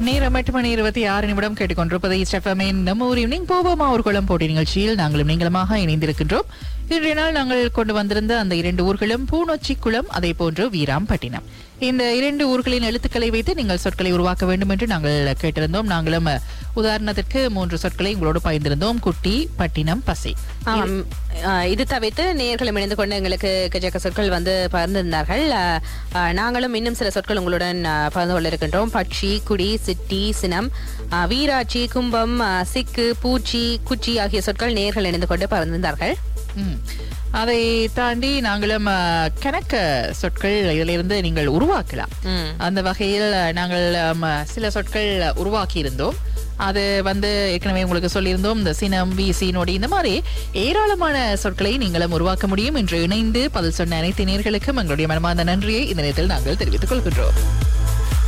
நேரம் எட்டு மணி இருபத்தி ஆறு நிமிடம் கேட்டுக்கொண்டிருப்பதை ஸ்டெஃபமின் நம்ம ஊர் ஈவினிங் போவோமா ஊர்குளம் போட்டி நிகழ்ச்சியில் நாங்களும் நீங்களுமாக இணைந்திருக்கின்றோம் இன்றைய நாள் நாங்கள் கொண்டு வந்திருந்த அந்த இரண்டு ஊர்களும் பூனொச்சி குளம் அதே போன்று வீராம்பட்டினம் இந்த இரண்டு ஊர்களின் எழுத்துக்களை வைத்து நீங்கள் சொற்களை உருவாக்க வேண்டும் என்று நாங்கள் கேட்டிருந்தோம் நாங்களும் அஹ், உதாரணத்திற்கு மூன்று சொற்களை உங்களோடு பகிர்ந்திருந்தோம் குட்டி பட்டினம் பசி ஆம், ஆஹ், இது தவிர்த்து நேர்களும் இணைந்து கொண்டு எங்களுக்கு கஜக்க சொற்கள் வந்து பகிர்ந்திருந்தார்கள் ஆஹ், ஆஹ், நாங்களும் இன்னும் சில சொற்கள் உங்களுடன் ஆஹ், பகிர்ந்து கொள்ள இருக்கின்றோம் பட்சி குடி சிட்டி சினம் ஆஹ், வீராட்சி கும்பம் ஆஹ், சிக்கு பூச்சி குச்சி ஆகிய சொற்கள் நேர்கள் இணைந்து கொண்டு பகிர்ந்திருந்தார்கள் ம். அதை தாண்டி நாங்களும் அஹ், கணக்க சொற்கள் இதிலிருந்து நீங்கள் உருவாக்கலாம் ம். அந்த வகையில் அஹ், நாங்கள் அம், சில சொற்கள் உருவாக்கி இருந்தோம் அது வந்து ஏற்கனவே உங்களுக்கு சொல்லியிருந்தோம் இந்த சினம் வீசி நொடி இந்த மாதிரி ஏராளமான சொற்களை நீங்களும் உருவாக்க முடியும் என்று இணைந்து பதில் சொன்ன அனைத்து நேர்களுக்கும் எங்களுடைய மனமார்ந்த நன்றியை இந்த நேரத்தில் நாங்கள் தெரிவித்துக் கொள்கின்றோம்